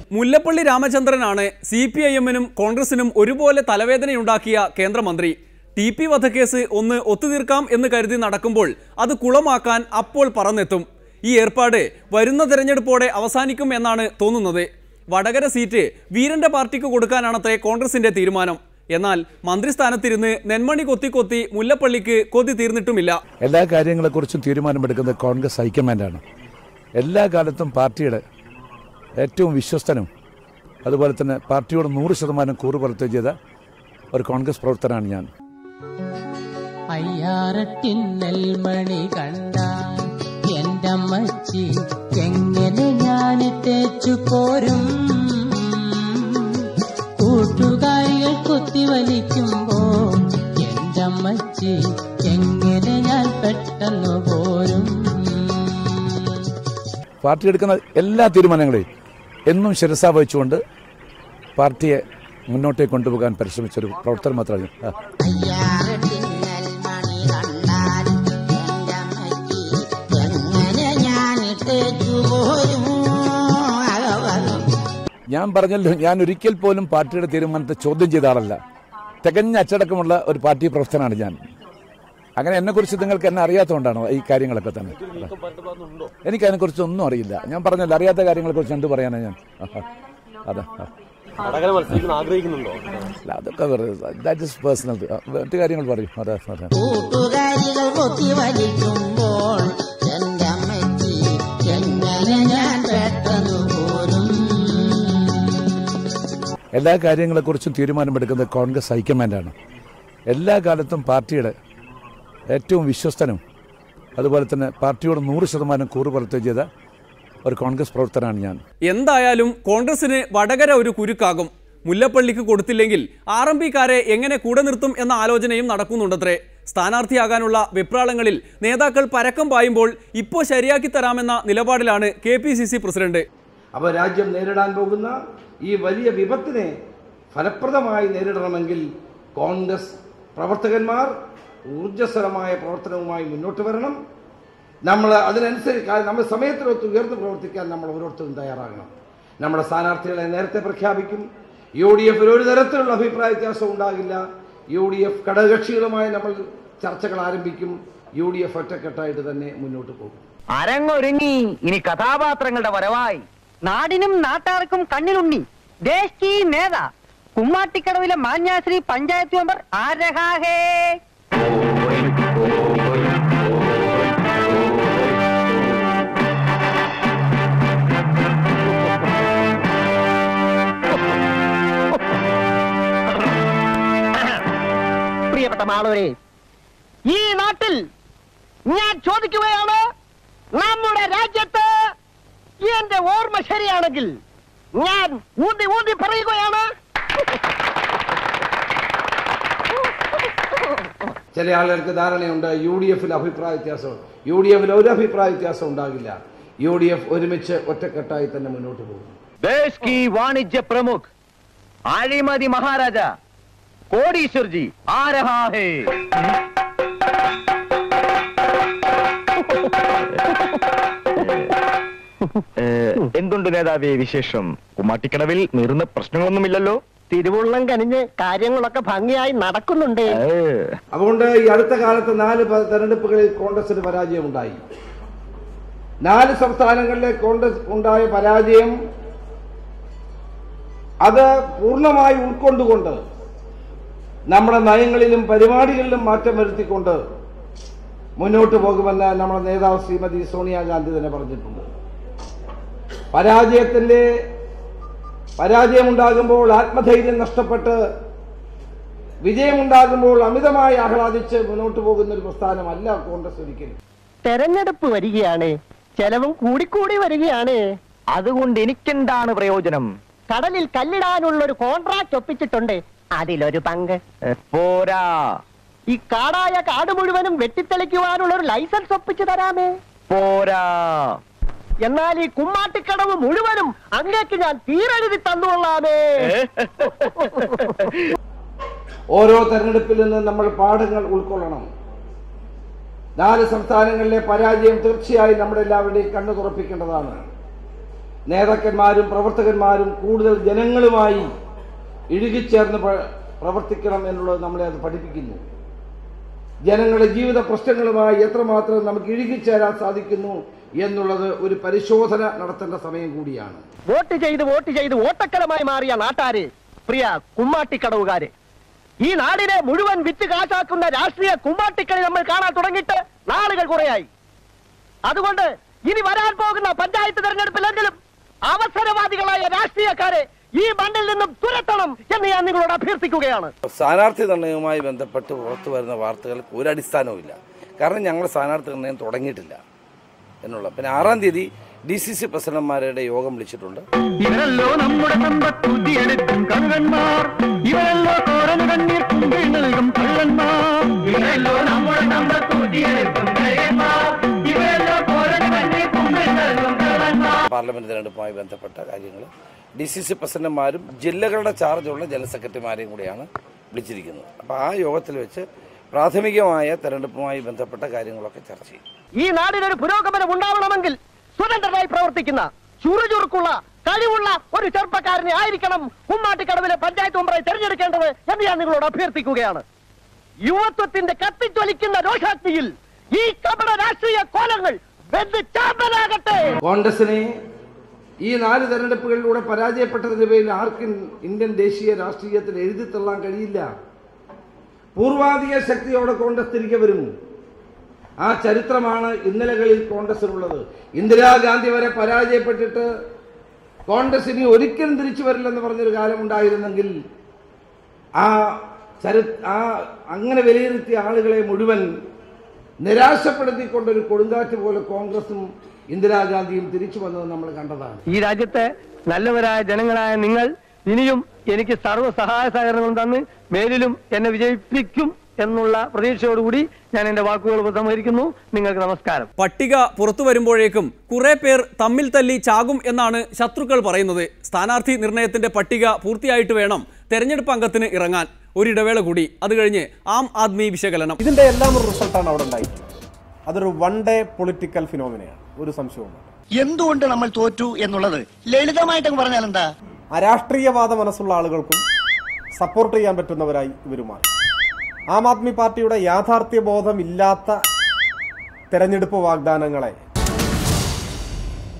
മുല്ലപ്പള്ളി രാമചന്ദ്രനാണ് C P I എമ്മിനും കോൺഗ്രസിനും ഒരുപോലെ തലവേദനയുണ്ടാക്കിയ കേന്ദ്രമന്ത്രി ടി പി വധക്കേസ് ഒന്ന് ഒത്തുതീർക്കാം എന്ന് കരുതി നടക്കുമ്പോൾ അത് കുളമാക്കാൻ അപ്പോൾ പറന്നെത്തും ഈ ഏർപ്പാട് വരുന്ന തെരഞ്ഞെടുപ്പോടെ അവസാനിക്കും എന്നാണ് തോന്നുന്നത് വടകര സീറ്റ് വീരന്റെ പാർട്ടിക്ക് കൊടുക്കാനാണത്രേ കോൺഗ്രസിന്റെ തീരുമാനം എന്നാൽ മന്ത്രിസ്ഥാനത്തിരുന്ന് നെന്മണി കൊത്തി കൊത്തി മുല്ലപ്പള്ളിക്ക് കൊതി തീർന്നിട്ടുമില്ല എല്ലാ കാര്യങ്ങളെക്കുറിച്ചും തീരുമാനമെടുക്കുന്നത് കോൺഗ്രസ് ഹൈക്കമാൻഡാണ് എല്ലാ കാലത്തും പാർട്ടിയുടെ ഏറ്റവും വിശ്വസ്തനും അതുപോലെ തന്നെ പാർട്ടിയോട് നൂറ് ശതമാനം കൂറ് പുറത്തുകയും ചെയ്ത ഒരു കോൺഗ്രസ് പ്രവർത്തനമാണ് ഞാൻ അയ്യാറട്ടിൻ നെൽമണി കണ്ടാൽ എന്റെ അമ്മച്ചി എങ്ങനെ ഞാൻ തേച്ചു പോരും കൂട്ടുകാരികൾ കുത്തിവലിക്കുമ്പോ എന്റെ അമ്മച്ചി എങ്ങനെ ഞാൻ പെട്ടെന്ന് പോരും പാർട്ടി എടുക്കുന്ന എല്ലാ തീരുമാനങ്ങളെയും എന്നും ശിരസ വഹിച്ചുകൊണ്ട് പാർട്ടിയെ മുന്നോട്ടേക്ക് കൊണ്ടുപോകാൻ പരിശ്രമിച്ചൊരു പ്രവർത്തനം മാത്രമാണ് ഞാൻ. ആ. അയ്യാറട്ടിൻ നെൽമണി കണ്ടാൽ എന്റെ അമ്മച്ചി എങ്ങനെ ഞാൻ തേച്ചു പോരും ഞാൻ പറഞ്ഞല്ലോ ഞാൻ ഒരിക്കൽ പോലും പാർട്ടിയുടെ തീരുമാനത്തെ ചോദ്യം ചെയ്ത ആളല്ല തികഞ്ഞ അച്ചടക്കമുള്ള ഒരു പാർട്ടി പ്രവർത്തനമാണ് ഞാൻ അങ്ങനെ എന്നെക്കുറിച്ച് നിങ്ങൾക്ക് എന്നെ അറിയാത്തതുകൊണ്ടാണോ ഈ കാര്യങ്ങളൊക്കെ തന്നെ എനിക്ക് അതിനെക്കുറിച്ച് ഒന്നും അറിയില്ല ഞാൻ പറഞ്ഞല്ലോ അറിയാത്ത കാര്യങ്ങളെക്കുറിച്ച് എന്ത് പറയാനാണ് ഞാൻ ആഹാ. അതാ ആ. വടകര മത്സരിക്കാൻ ആഗ്രഹിക്കുന്നുണ്ടോ അല്ല, അതൊക്കെ വെറുതെ ദാറ്റ് ഇസ് പേഴ്സണൽ മറ്റു കാര്യങ്ങൾ പറയും അതെ അതെ കൂട്ടുകാരികൾ കൊത്തി വലിക്കുമ്പോൾ എന്റെ അമ്മച്ചി എങ്ങനെ ഞാൻ പെട്ടെന്ന് പോരും എല്ലാ കാര്യങ്ങളെക്കുറിച്ചും തീരുമാനമെടുക്കുന്നത് കോൺഗ്രസ് ഹൈക്കമാൻഡാണ് എല്ലാ കാലത്തും പാർട്ടിയുടെ ഏറ്റവും വിശ്വസ്തനും അതുപോലെ തന്നെ പാർട്ടിയോട് നൂറ് ശതമാനം കൂറ് പുറത്തുകയും ചെയ്ത ഒരു കോൺഗ്രസ് പ്രവർത്തനമാണ് ഞാൻ എന്തായാലും കോൺഗ്രസിന് വടകര ഒരു കുരുക്കാകും മുല്ലപ്പള്ളിക്ക് കൊടുത്തില്ലെങ്കിൽ ആർ എം പിക്കാരെ എങ്ങനെ കൂടെ നിർത്തും എന്ന ആലോചനയും നടക്കുന്നുണ്ടത്രേ സ്ഥാനാർത്ഥിയാകാനുള്ള വെപ്രാളങ്ങളിൽ നേതാക്കൾ പരക്കം പായുമ്പോൾ ഇപ്പോൾ ശരിയാക്കി തരാമെന്ന നിലപാടിലാണ് K P C C president അപ്പോൾ രാജ്യം നേരിടാൻ പോകുന്ന ഈ വലിയ വിപത്തിനെ ഫലപ്രദമായി നേരിടണമെങ്കിൽ കോൺഗ്രസ് പ്രവർത്തകന്മാർ ഊർജ്ജസ്വലമായ പ്രവർത്തനവുമായി മുന്നോട്ട് വരണം നമ്മൾ അതിനനുസരിച്ച് കാ- നമ്മൾ സമയത്തിനൊത്ത് ഉയർന്ന് പ്രവർത്തിക്കാൻ നമ്മൾ ഓരോരുത്തരും തയ്യാറാകണം നമ്മുടെ സ്ഥാനാർത്ഥികളെ നേരത്തെ പ്രഖ്യാപിക്കും യു ഡി എഫിൽ ഒരു തരത്തിലുള്ള അഭിപ്രായ വ്യത്യാസം ഉണ്ടാകില്ല യു ഡി എഫ് ഘടകകക്ഷികളുമായി നമ്മൾ ചർച്ചകൾ ആരംഭിക്കും യു ഡി എഫ് ഒറ്റക്കെട്ടായിട്ട് തന്നെ മുന്നോട്ട് പോകും അരങ്ങൊരുങ്ങി ഇനി കഥാപാത്രങ്ങളുടെ വരവായി നാടിനും നാട്ടാർക്കും കണ്ണിലുണ്ണി ദേശ് കി നേത കുമ്മാട്ടിക്കടവിലെ മാന്യാശ്രീ പഞ്ചായത്ത് മെമ്പർ ആരഹാഹേ പ്രിയപ്പെട്ട മാളവരെ ഈ നാട്ടിൽ ഞാൻ ചോദിക്കുകയാണ് നമ്മുടെ രാജ്യത്ത് എന്റെ ഓർമ്മ ശരിയാണെങ്കിൽ ഞാൻ ഊന്തി ഊന്തി പറയുകയാണ് ചില ആളുകൾക്ക് ധാരണയുണ്ട് യു ഡി എഫിൽ അഭിപ്രായ വ്യത്യാസം യു ഡി എഫിൽ ഒരു അഭിപ്രായ വ്യത്യാസം ഉണ്ടാകില്ല യു ഡി എഫ് ഒരുമിച്ച് ഒറ്റക്കെട്ടായി തന്നെ മുന്നോട്ട് പോകും ദേശ് കി വാണിജ്യ പ്രമുഖ് അഴിമതി മഹാരാജ കോടീശ്വർ ജി ആരഹാഹേ എന്തുണ്ട് നേതാവേ വിശേഷം കുമ്മാട്ടിക്കടവിൽ നീറുന്ന പ്രശ്നങ്ങളൊന്നുമില്ലല്ലോ തിരുവുള്ളം കനിഞ്ഞ് കാര്യങ്ങളൊക്കെ ഭംഗിയായി നടക്കുന്നുണ്ട് അതുകൊണ്ട് ഈ അടുത്ത കാലത്ത് നാല് പ- തെരഞ്ഞെടുപ്പുകളിൽ കോൺഗ്രസിന് പരാജയം ഉണ്ടായി നാല് സംസ്ഥാനങ്ങളിലെ കോൺഗ്രസ് ഉണ്ടായ പരാജയം അത് പൂർണ്ണമായി ഉൾക്കൊണ്ടുകൊണ്ട് നമ്മുടെ നയങ്ങളിലും പരിപാടികളിലും മാറ്റം വരുത്തിക്കൊണ്ട് മുന്നോട്ട് പോകുമെന്ന് നമ്മുടെ നേതാവ് ശ്രീമതി സോണിയാഗാന്ധി തന്നെ പറഞ്ഞിട്ടുണ്ട് പരാജയത്തിന്റെ പരാജയമുണ്ടാകുമ്പോൾ ആത്മധൈര്യം നഷ്ടപ്പെട്ട് വിജയമുണ്ടാകുമ്പോൾ അമിതമായി ആഹ്ലാദിച്ച് മുന്നോട്ട് പോകുന്ന ഒരു പ്രസ്ഥാനമല്ല കോൺഗ്രസ് ഒരിക്കലും തെരഞ്ഞെടുപ്പ് വരികയാണ് ചെലവും കൂടിക്കൂടി വരികയാണ് അതുകൊണ്ട് എനിക്കെന്താണ് പ്രയോജനം കടലിൽ കല്ലിടാനുള്ള ഒരു കോൺട്രാക്ട് ഒപ്പിച്ചിട്ടുണ്ട് അതിലൊരു പങ്ക് പോരാ ഈ കാടായ കാട് മുഴുവനും വെട്ടിത്തെളിക്കുവാനുള്ള ഒരു ലൈസൻസ് ഒപ്പിച്ചു തരാമേ പോരാ എന്നാൽ ഈ കുമ്മാട്ടിക്കടവ് മുഴുവനും അങ്ങേക്ക് ഞാൻ തീരെഴുതി തന്നുകൊള്ളാമേ ഓരോ തെരഞ്ഞെടുപ്പിൽ നിന്ന് നമ്മൾ പാഠങ്ങൾ ഉൾക്കൊള്ളണം നാല് സംസ്ഥാനങ്ങളിലെ പരാജയം തീർച്ചയായും നമ്മുടെ എല്ലാവരുടെയും കണ്ണു തുറപ്പിക്കേണ്ടതാണ് നേതാക്കന്മാരും പ്രവർത്തകന്മാരും കൂടുതൽ ജനങ്ങളുമായി ഇഴുകിച്ചേർന്ന് പ്ര- പ്രവർത്തിക്കണം എന്നുള്ളത് നമ്മളെ അത് പഠിപ്പിക്കുന്നു ജനങ്ങളുടെ ജീവിത പ്രശ്നങ്ങളുമായി എത്രമാത്രം നമുക്ക് ഇഴുകിച്ചേരാൻ സാധിക്കുന്നു എന്നുള്ളത് ഒരു പരിശോധന നടത്തേണ്ട സമയം കൂടിയാണ് വോട്ട് ചെയ്ത് വോട്ട് ചെയ്ത് ഓട്ടക്കലമായി മാറിയ നാട്ടാര് പ്രിയ കുമ്മാട്ടിക്കടവുകാര് ഈ നാടിനെ മുഴുവൻ വിറ്റ് കാശാക്കുന്ന രാഷ്ട്രീയ കുമ്മാട്ടിക്കളി നമ്മൾ കാണാൻ തുടങ്ങിയിട്ട് നാളുകൾ കുറയായി അതുകൊണ്ട് ഇനി വരാൻ പോകുന്ന പഞ്ചായത്ത് തെരഞ്ഞെടുപ്പിലെങ്കിലും അവസരവാദികളായ രാഷ്ട്രീയക്കാരെ ഈ മണ്ണിൽ നിന്നും തുരത്തണം എന്ന് ഞാൻ നിങ്ങളോട് അഭ്യർത്ഥിക്കുകയാണ് സ്ഥാനാർത്ഥി നിർണയവുമായി ബന്ധപ്പെട്ട് പുറത്തു വരുന്ന വാർത്തകൾക്ക് ഒരു അടിസ്ഥാനവുമില്ല കാരണം ഞങ്ങൾ സ്ഥാനാർത്ഥി നിർണയം തുടങ്ങിയിട്ടില്ല എന്നുള്ള പിന്നെ ആറാം തീയതി ഡി സി സി പ്രസിഡന്റ്മാരുടെ യോഗം വിളിച്ചിട്ടുണ്ട് ഇവരല്ലോ നമ്മുടെ സമ്പത്തുതിയെടുക്കും കഴുകന്മാർ ഇവരല്ലോ കോരന് കണ്ണീർ കുമ്പിൽ നൽകും കള്ളന്മാർ ഇവരല്ലോ നമ്മുടെ സമ്പത്തുതിയെടുക്കും കഴുകന്മാർ ഇവരല്ലോ കോരന് കണ്ണീർ കുമ്പിൽ നൽകും കള്ളന്മാർ പാർലമെന്റ് തെരഞ്ഞെടുപ്പുമായി ബന്ധപ്പെട്ട കാര്യങ്ങൾ ഡി സി സി പ്രസിഡന്റുമാരും ജില്ലകളുടെ ചാർജുള്ള ജനറൽ സെക്രട്ടറിമാരെയും കൂടിയാണ് വിളിച്ചിരിക്കുന്നത് അപ്പോൾ ആ യോഗത്തിൽ വെച്ച് പ്രാഥമികമായ തെരഞ്ഞെടുപ്പുമായി ബന്ധപ്പെട്ട കാര്യങ്ങളൊക്കെ ചർച്ച ചെയ്യും ഈ നാടിനൊരു പുരോഗമനം ഉണ്ടാവണമെങ്കിൽ സ്വതന്ത്രമായി പ്രവർത്തിക്കുന്ന ചുറുചുറുക്കുള്ള കഴിവുള്ള ഒരു ചെറുപ്പക്കാരനെ ആയിരിക്കണം കുമ്മാട്ടിക്കടവിലെ പഞ്ചായത്ത് മെമ്പറായി തെരഞ്ഞെടുക്കേണ്ടത് എന്ന് ഞാൻ നിങ്ങളോട് അഭ്യർത്ഥിക്കുകയാണ് യുവത്വത്തിന്റെ കത്തിജ്വലിക്കുന്ന രോഷാഗ്നിയിൽ ഈ കപട രാഷ്ട്രീയ കോലങ്ങൾ വെന്ത് ചാമ്പലാകട്ടെ കോൺഗ്രസിനെ ഈ നാല് തെരഞ്ഞെടുപ്പുകളിലൂടെ പരാജയപ്പെട്ടതിന്റെ പേരിൽ ആർക്കും ഇന്ത്യൻ ദേശീയ രാഷ്ട്രീയത്തിൽ എഴുതി തള്ളാൻ കഴിയില്ല പൂർവാധിക ശക്തിയോടെ കോൺഗ്രസ് തിരികെ വരും ആ ചരിത്രമാണ് ഇന്നലകളിൽ കോൺഗ്രസിനുള്ളത് ഇന്ദിരാഗാന്ധി വരെ പരാജയപ്പെട്ടിട്ട് കോൺഗ്രസ് ഇനി ഒരിക്കലും തിരിച്ചു വരില്ലെന്ന് പറഞ്ഞൊരു കാലം ഉണ്ടായിരുന്നെങ്കിൽ ആ ചരി ആ അങ്ങനെ വിലയിരുത്തിയ ആളുകളെ മുഴുവൻ നിരാശപ്പെടുത്തിക്കൊണ്ടൊരു കൊടുങ്കാറ്റ് പോലെ കോൺഗ്രസും ഇന്ദിരാഗാന്ധിയും തിരിച്ചു വന്നത് നമ്മൾ കണ്ടതാണ് ഈ രാജ്യത്തെ നല്ലവരായ ജനങ്ങളായ നിങ്ങൾ ഇനിയും എനിക്ക് സർവ്വ സഹായ സഹകരണങ്ങളും തന്ന് മേലിലും എന്നെ വിജയിപ്പിക്കും എന്നുള്ള പ്രതീക്ഷയോടുകൂടി ഞാൻ എന്റെ വാക്കുകൾ ഉപസംഹരിക്കുന്നു നിങ്ങൾക്ക് നമസ്കാരം പട്ടിക പുറത്തു വരുമ്പോഴേക്കും കുറെ പേർ തമ്മിൽ തല്ലി ചാകും എന്നാണ് ശത്രുക്കൾ പറയുന്നത് സ്ഥാനാർത്ഥി നിർണയത്തിന്റെ പട്ടിക പൂർത്തിയായിട്ട് വേണം തെരഞ്ഞെടുപ്പ് അംഗത്തിന് ഇറങ്ങാൻ ഒരിടവേള കൂടി അത് കഴിഞ്ഞ് ആം ആദ്മി വിശകലനം ഇതിന്റെ എല്ലാം ഒരു റിസൾട്ടാണ് അവിടെ ഉണ്ടായിട്ടുള്ളത് അതൊരു വൺ ഡേ പൊളിറ്റിക്കൽ ഫിനോമിനയാണ് ഒരു സംശയവും വേണ്ട. എന്തുകൊണ്ട് നമ്മൾ തോറ്റു എന്നുള്ളത് ലളിതമായിട്ട് പറഞ്ഞാൽ എന്താ അരാഷ്ട്രീയവാദ മനസ്സുള്ള ആളുകൾക്കും സപ്പോർട്ട് ചെയ്യാൻ പറ്റുന്നവരായി ഇവർ മാറി ആം ആദ്മി പാർട്ടിയുടെ യാഥാർത്ഥ്യ ബോധമില്ലാത്ത തെരഞ്ഞെടുപ്പ് വാഗ്ദാനങ്ങളെ